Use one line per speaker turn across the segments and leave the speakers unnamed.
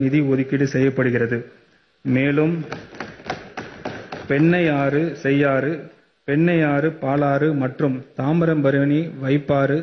நிதி ஒதுக்கீடு செய்யப்படுகிறது. மேலும் பெண்ணையாறு, செய்யாறு, பெண்ணையாறு, பாலாறு மற்றும் தாமிரபரணி, வைப்பாறு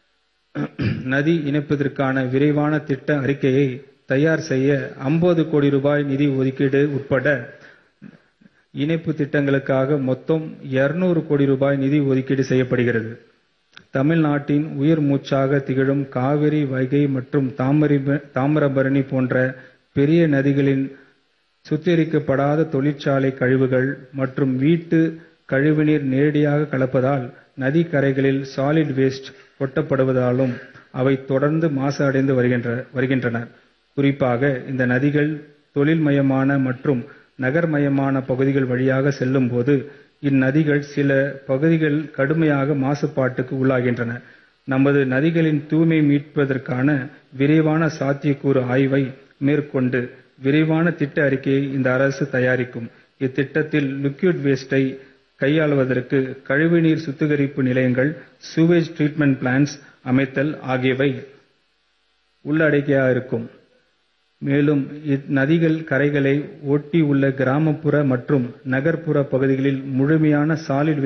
நதி இணைப்பிற்கான விரிவான திட்ட அறிக்கையை தயார் செய்ய ஐம்பது கோடி ரூபாய் நிதி ஒதுக்கீடு உட்பட இணைப்பு திட்டங்களுக்காக மொத்தம் இருநூறு கோடி ரூபாய் நிதி ஒதுக்கீடு செய்யப்படுகிறது. தமிழ்நாட்டின் உயிர் மூச்சாக திகழும் காவிரி, வைகை மற்றும் தாமிரபரணி போன்ற பெரிய நதிகளின் சுத்திகரிக்கப்படாத தொழிற்சாலை கழிவுகள் மற்றும் வீட்டு கழிவுநீர் நேரடியாக கலப்பதால் நதிக் கரைகளில் சாலிட் வேஸ்ட் கொட்டப்படுவதாலும் அவை தொடர்ந்து மாசு அடைந்து வருகின்றன. குறிப்பாக இந்த நதிகள் தொழில்மயமான மற்றும் நகர்மயமான பகுதிகள் வழியாக செல்லும் போது இந்நதிகள் சில பகுதிகள் கடுமையாக மாசுபாட்டுக்கு உள்ளாகின்றன. நமது நதிகளின் தூய்மையை மீட்பதற்கான விரிவான சாத்தியக்கூறு ஆய்வை மேற்கொண்டு விரிவான திட்ட அறிக்கையை இந்த அரசு தயாரிக்கும். இத்திட்டத்தில் லிக்விட் வேஸ்டை கையாள்வதற்கு கழிவுநீர் சுத்திகரிப்பு நிலையங்கள், சூவேஜ் ட்ரீட்மென்ட் பிளான்ட்ஸ் அமைத்தல் ஆகியவை உள்ளடக்கியிருக்கும். மேலும் இந்நதிகள் கரைகளை ஒட்டியுள்ள கிராமப்புற மற்றும் நகர்ப்புற பகுதிகளில் முழுமையான சாலிட்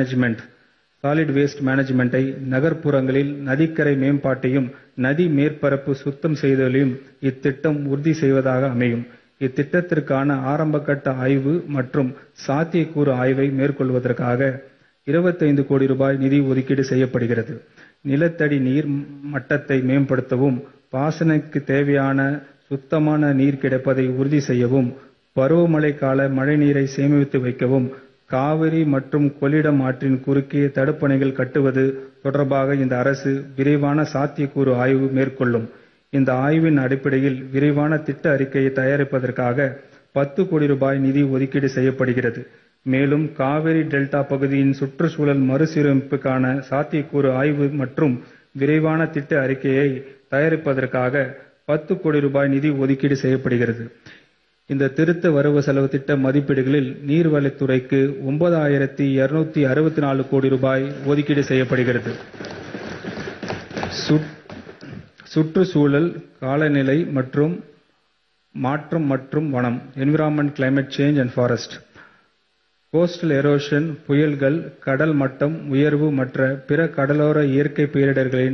வேஸ்ட் மேனேஜ்மென்டை, நகர்ப்புறங்களில் நதிக்கரை மேம்பாட்டையும், நதி மேற்பரப்பு சுத்தம் செய்தலையும் இத்திட்டம் உறுதி செய்வதாக அமையும். இத்திட்டத்திற்கான ஆரம்பகட்ட ஆய்வு மற்றும் சாத்தியக்கூறு ஆய்வை மேற்கொள்வதற்காக இருபத்தைந்து கோடி ரூபாய் நிதி ஒதுக்கீடு செய்யப்படுகிறது. நிலத்தடி நீர் மட்டத்தை மேம்படுத்தவும், பாசனத்திற்கு தேவையான சுத்தமான நீர் கிடைப்பதை உறுதி செய்யவும், பருவமழை கால மழைநீரை சேமித்து வைக்கவும், காவிரி மற்றும் கொள்ளிடம் ஆற்றின் குறுக்கே தடுப்பணைகள் கட்டுவது தொடர்பாக இந்த அரசு விரிவான சாத்தியக்கூறு ஆய்வு மேற்கொள்ளும். இந்த ஆய்வின் அடிப்படையில் விரிவான திட்ட அறிக்கையை தயாரிப்பதற்காக பத்து கோடி ரூபாய் நிதி ஒதுக்கீடு செய்யப்படுகிறது. மேலும் காவிரி டெல்டா பகுதியின் சுற்றுச்சூழல் மறுசீரமைப்புக்கான சாத்தியக்கூறு ஆய்வு மற்றும் விரிவான திட்ட அறிக்கையை தயாரிப்பதற்காக பத்து கோடி ரூபாய் நிதி ஒதுக்கீடு செய்யப்படுகிறது. இந்த திருத்த வரவு செலவு திட்ட மதிப்பீடுகளில் நீர்வளத்துறைக்கு ஒன்பதாயிரத்து இருநூற்று அறுபத்து நான்கு கோடி ரூபாய் ஒதுக்கீடு செய்யப்படுகிறது. சுற்றுச்சூழல், காலநிலை மாற்றம் மற்றும் வனம் environment, climate change and forest, coastal erosion, புயல்கள், கடல் மட்டம் உயர்வு மற்ற பிற கடலோர இயற்கை பேரிடர்களின்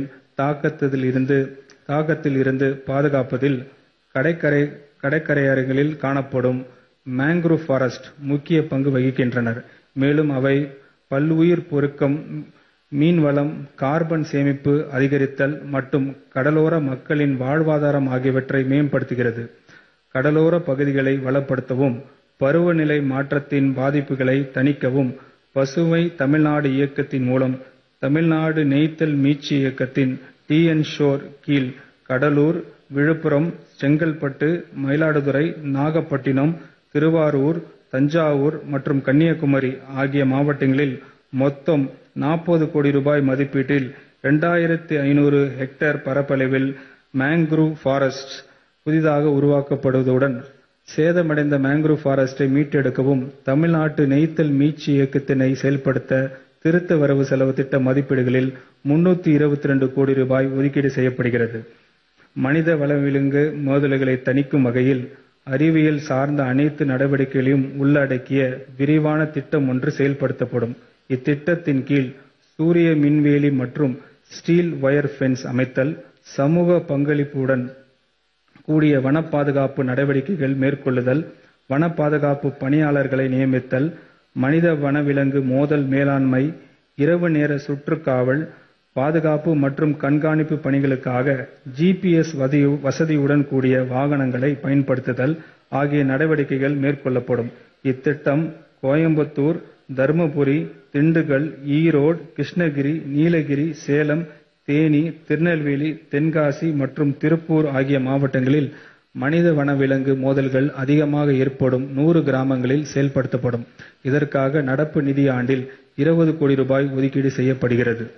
தாக்கத்தில் இருந்து பாதுகாப்பதில் கடற்கரையோரங்களில் காணப்படும் மேங்க்ரூவ் ஃபாரஸ்ட் முக்கிய பங்கு வகிக்கின்றன. மேலும் அவை பல்லுயிர் பெருக்கம், மீன்வளம், கார்பன் சேமிப்பு அதிகரித்தல் மற்றும் கடலோர மக்களின் வாழ்வாதாரம் ஆகியவற்றை மேம்படுத்துகிறது. கடலோர பகுதிகளை வளப்படுத்தவும், பருவநிலை மாற்றத்தின் பாதிப்புகளை தணிக்கவும் பசுமை தமிழ்நாடு இயக்கத்தின் மூலம் தமிழ்நாடு நெய்தல் மீட்சி இயக்கத்தின் டி. என். ஷோர் கீழ் கடலூர், விழுப்புரம், செங்கல்பட்டு, மயிலாடுதுறை, நாகப்பட்டினம், திருவாரூர், தஞ்சாவூர் மற்றும் கன்னியாகுமரி ஆகிய மாவட்டங்களில் மொத்தம் நாற்பது கோடி ரூபாய் மதிப்பீட்டில் இரண்டாயிரத்து ஐநூறு ஹெக்டேர் பரப்பளவில் மேங்க்ரூவ் ஃபாரஸ்ட்ஸ் புதிதாக உருவாக்கப்படுவதுடன், சேதமடைந்த மேங்க்ரூவ் ஃபாரஸ்டை மீட்டெடுக்கவும் தமிழ்நாடு நெய்தல் மீட்சி இயக்கத்தினை செயல்படுத்த திருத்த வரவு செலவு திட்ட மதிப்பீடுகளில் முன்னூற்று இருபத்திரண்டு கோடி ரூபாய் ஒதுக்கீடு செய்யப்படுகிறது. மனித வனவிலங்கு மோதல்களை தணிக்கும் வகையில் அறிவியல் சார்ந்த அனைத்து நடவடிக்கைகளையும் உள்ளடக்கிய விரிவான திட்டம் ஒன்று செயல்படுத்தப்படும். இத்திட்டத்தின் கீழ் சூரிய மின்வேலி மற்றும் ஸ்டீல் வயர் பென்ஸ் அமைத்தல், சமூக பங்களிப்புடன் கூடிய வனப் பாதுகாப்பு நடவடிக்கைகள் மேற்கொள்ளுதல், வனப் பாதுகாப்பு பணியாளர்களை நியமித்தல், மனித வனவிலங்கு மோதல் மேலாண்மை, இரவு நேர சுற்றுக்காவல், பாதுகாப்பு மற்றும் கண்காணிப்பு பணிகளுக்காக ஜி. பி. எஸ். வசதியுடன் கூடிய வாகனங்களை பயன்படுத்துதல் ஆகிய நடவடிக்கைகள் மேற்கொள்ளப்படும். இத்திட்டம் கோயம்புத்தூர், தர்மபுரி, திண்டுக்கல், ஈரோடு, கிருஷ்ணகிரி, நீலகிரி, சேலம், தேனி, திருநெல்வேலி, தென்காசி மற்றும் திருப்பூர் ஆகிய மாவட்டங்களில் மனித வனவிலங்கு மோதல்கள் அதிகமாக ஏற்படும் நூறு கிராமங்களில் செயல்படுத்தப்படும். இதற்காக நடப்பு நிதியாண்டில் இருபது கோடி ரூபாய் ஒதுக்கீடு செய்யப்படுகிறது.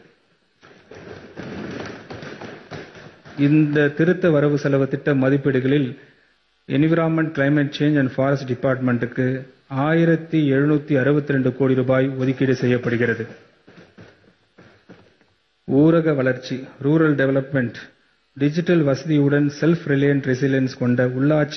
இந்த திருத்த வரவு செலவு திட்ட மதிப்பீடுகளில் environment, climate change and forest டிபார்ட்மென்டுக்கு ஆயிரத்து எழுநூற்று அறுபத்திரண்டு கோடி ரூபாய் ஒதுக்கீடு செய்யப்படுகிறது. ஊரக வளர்ச்சி ரூரல் டெவலப்மென்ட் டிஜிட்டல் வசதியுடன் செல்ஃப் ரிலையன்ட் ரெசிலியன்ஸ் கொண்ட உள்ளாட்சி